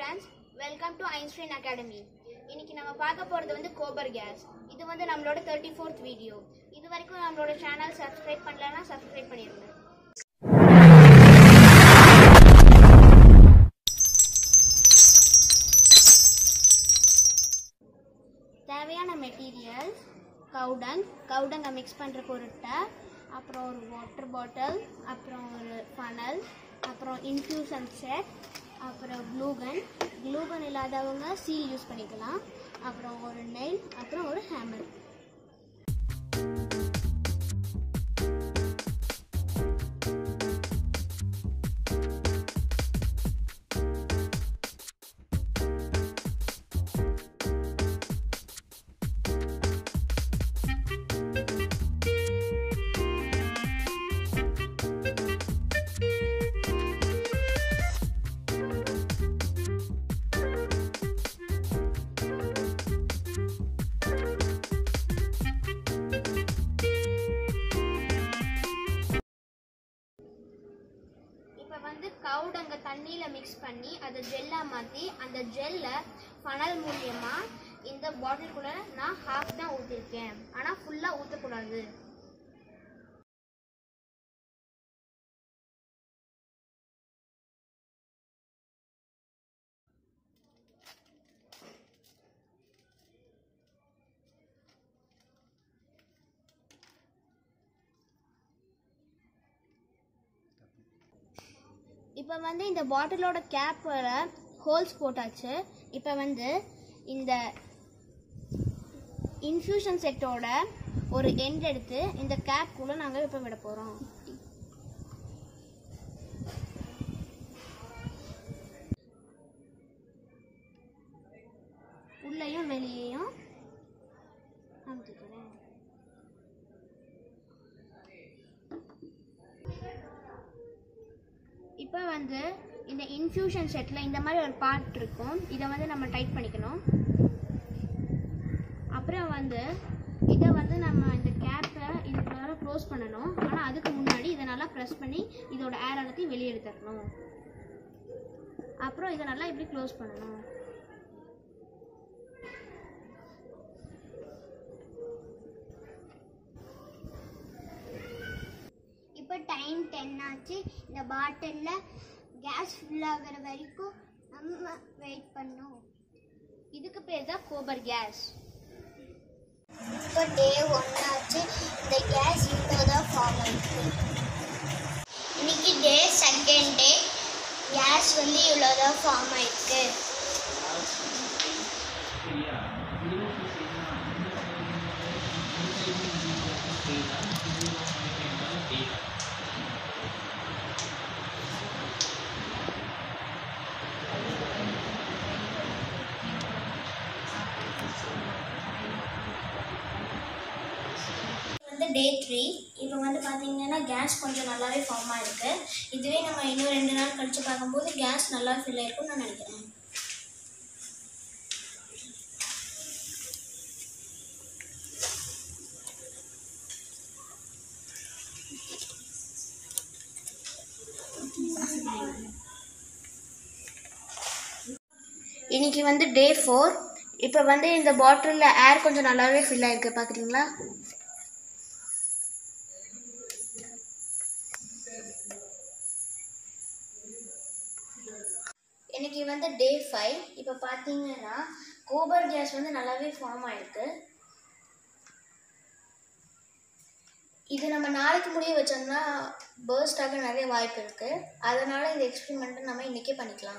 friends welcome to Einstein academy இன்னைக்கு நம்ம பார்க்க போகிறது வந்து கோபர் கேஸ் இது வந்து நம்மளோட தேர்ட்டி ஃபோர்த் வீடியோ இது வரைக்கும் நம்மளோட சேனல் சப்ஸ்கிரைப் பண்ணலன்னா சப்ஸ்கிரைப் பண்ணிடுங்க தேவையான மெட்டீரியல்ஸ் கவுடங் கவுடங்கை மிக்ஸ் பண்ணுற பொருட்டை அப்புறம் ஒரு வாட்டர் பாட்டில் அப்புறம் ஒரு ஃபனல் அப்புறம் இன்ஃப்யூஷன் செட் அப்புறம் க்ளூகன் க்ளூகன் இல்லாதவங்க சீல் யூஸ் பண்ணிக்கலாம் அப்புறம் ஒரு நெயில் அப்புறம் ஒரு ஹேமர் இப்போ வந்து கவுடங்க தண்ணியில் மிக்ஸ் பண்ணி அதை ஜெல்லாக மாற்றி அந்த ஜெல்லை ஃபனல் மூலியமாக இந்த பாட்டிலுக்குள்ளே நான் ஹாஃப் தான் ஊற்றிருக்கேன் ஆனால் ஃபுல்லாக ஊற்றக்கூடாது இப்போ வந்து இந்த பாட்டிலோட கேப்போட ஹோல்ஸ் போட்டாச்சு இப்போ வந்து இந்த இன்ஃப்யூஷன் செட்டோட ஒரு எண்ட் எடுத்து இந்த கேப்குள்ளே நாங்கள் இப்போ விட போகிறோம் உள்ளேயும் வெளியேயும் அமுத்திக்கிறேன் இப்போ வந்து இந்த இன்ஃப்யூஷன் செட்டில் இந்த மாதிரி ஒரு பார்ட் இருக்கும் இதை வந்து நம்ம டைட் பண்ணிக்கணும் அப்புறம் வந்து இதை வந்து நம்ம இந்த கேப்பை இதுக்குள்ளார க்ளோஸ் பண்ணணும் ஆனால் அதுக்கு முன்னாடி இதை நல்லா ப்ரெஸ் பண்ணி இதோட ஏர் எல்லாத்தையும் வெளியே எடுத்துடணும் அப்புறம் இதை நல்லா இப்படி க்ளோஸ் பண்ணணும் இப்போ டைம் டென் ஆச்சு இந்த பாட்டிலில் கேஸ் ஃபில் ஆகிற வரைக்கும் நம்ம வெயிட் பண்ணோம் இதுக்கு பேர் தான் கோபர் கேஸ் இப்போ டே ஒன் ஆச்சு இந்த கேஸ் இப்போ தான் ஃபார்ம் ஆயிருக்கு இன்னைக்கு டே செகண்ட் டே கேஸ் வந்து இவ்வளோ தான் ஃபார்ம் ஆயிருக்கு வந்து டே த்ரீ இப்போ வந்து பார்த்தீங்கன்னா கேஸ் கொஞ்சம் நல்லாவே ஃபார்ம் ஆயிருக்கு இதுவே நம்ம இன்னும் ரெண்டு நாள் கழிச்சு பார்க்கும்போது கேஸ் நல்லா ஃபில் ஆயிருக்கும்னு நான் நினைக்கிறேன் இன்னைக்கு வந்து டே ஃபோர் இப்போ வந்து இந்த பாட்டிலில் ஏர் கொஞ்சம் நல்லாவே ஃபில் ஆயிருக்கு பார்க்குறீங்களா இன்னைக்கு வந்து டே ஃபைவ் இப்போ பார்த்தீங்கன்னா கோபர் கேஸ் வந்து நல்லாவே ஃபார்ம் ஆயிருக்கு இது நம்ம நாளைக்கு முடிய வச்சோம்னா burst ஆக நிறைய வாய்ப்பு இருக்குது அதனால் இந்த எக்ஸ்பெரிமெண்ட்டை நம்ம இன்றைக்கே பண்ணிக்கலாம்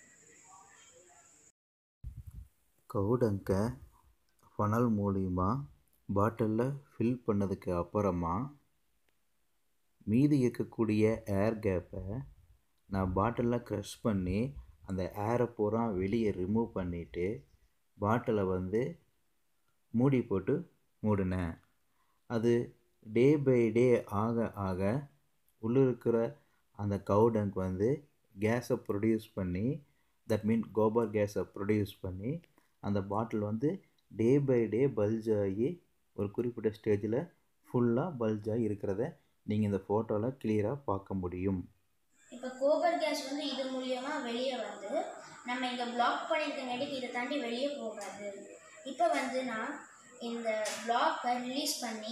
கவுடங்கை ஃபனல் மூலிமா பாட்டிலில் ஃபில் பண்ணதுக்கு அப்புறமா மீதி இருக்கக்கூடிய ஏர் கேப்பை நான் பாட்டிலில் க்ரஷ் பண்ணி அந்த ஏரை பூரா வெளியே ரிமூவ் பண்ணிவிட்டு பாட்டிலை வந்து மூடி போட்டு மூடினேன் அது டே பை டே ஆக ஆக உள்ளே இருக்கிற அந்த கவுடங்க் வந்து கேஸை ப்ரொடியூஸ் பண்ணி தட் மீன் கோபர் கேஸை ப்ரொடியூஸ் பண்ணி அந்த பாட்டில் வந்து டே பை டே பல்ஜ் ஆகி ஒரு குறிப்பிட்ட ஸ்டேஜில் ஃபுல்லாக பல்ஜ் ஆகி இருக்கிறத நீங்கள் இந்த ஃபோட்டோவில் கிளியராக பார்க்க முடியும் இப்போ கோபர் கேஸ் வந்து இது மூலியமா தான் வெளியே வந்து நம்ம இங்கே பிளாக் பண்ணியிருக்கங்காட்டிக்கு இதை தாண்டி வெளியே போகாது இப்போ வந்து நான் இந்த பிளாக்கை ரிலீஸ் பண்ணி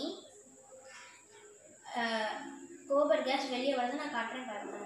கோபர் கேஸ் வெளியே வரதை நான் காட்டுறேன் பாருங்க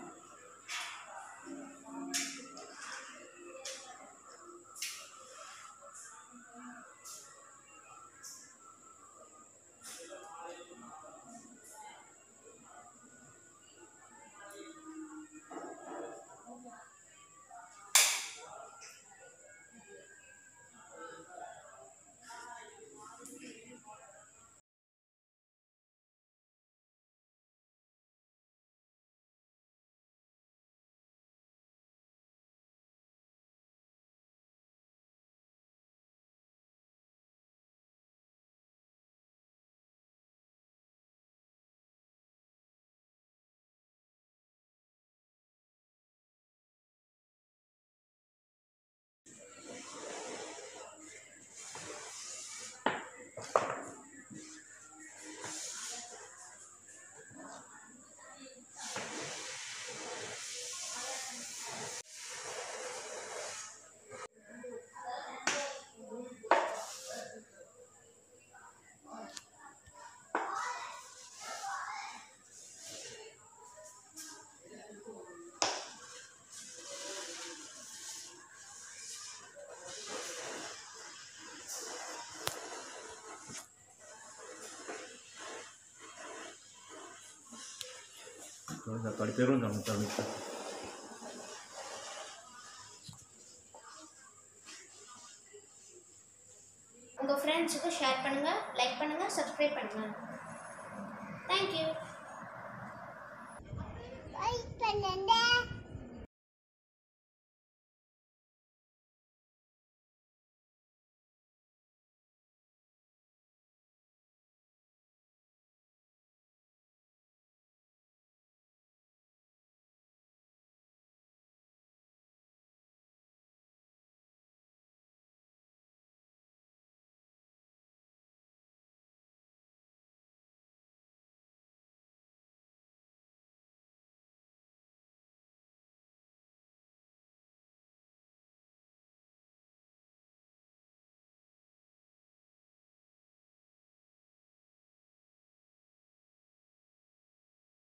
கடிப்பேரும் நம்ம தமிழ் உங்கள் ஃப்ரெண்ட்ஸுக்கு ஷேர் பண்ணுங்கள் லைக் பண்ணுங்கள் சப்ஸ்கிரைப் பண்ணுங்கள் தேங்க்யூ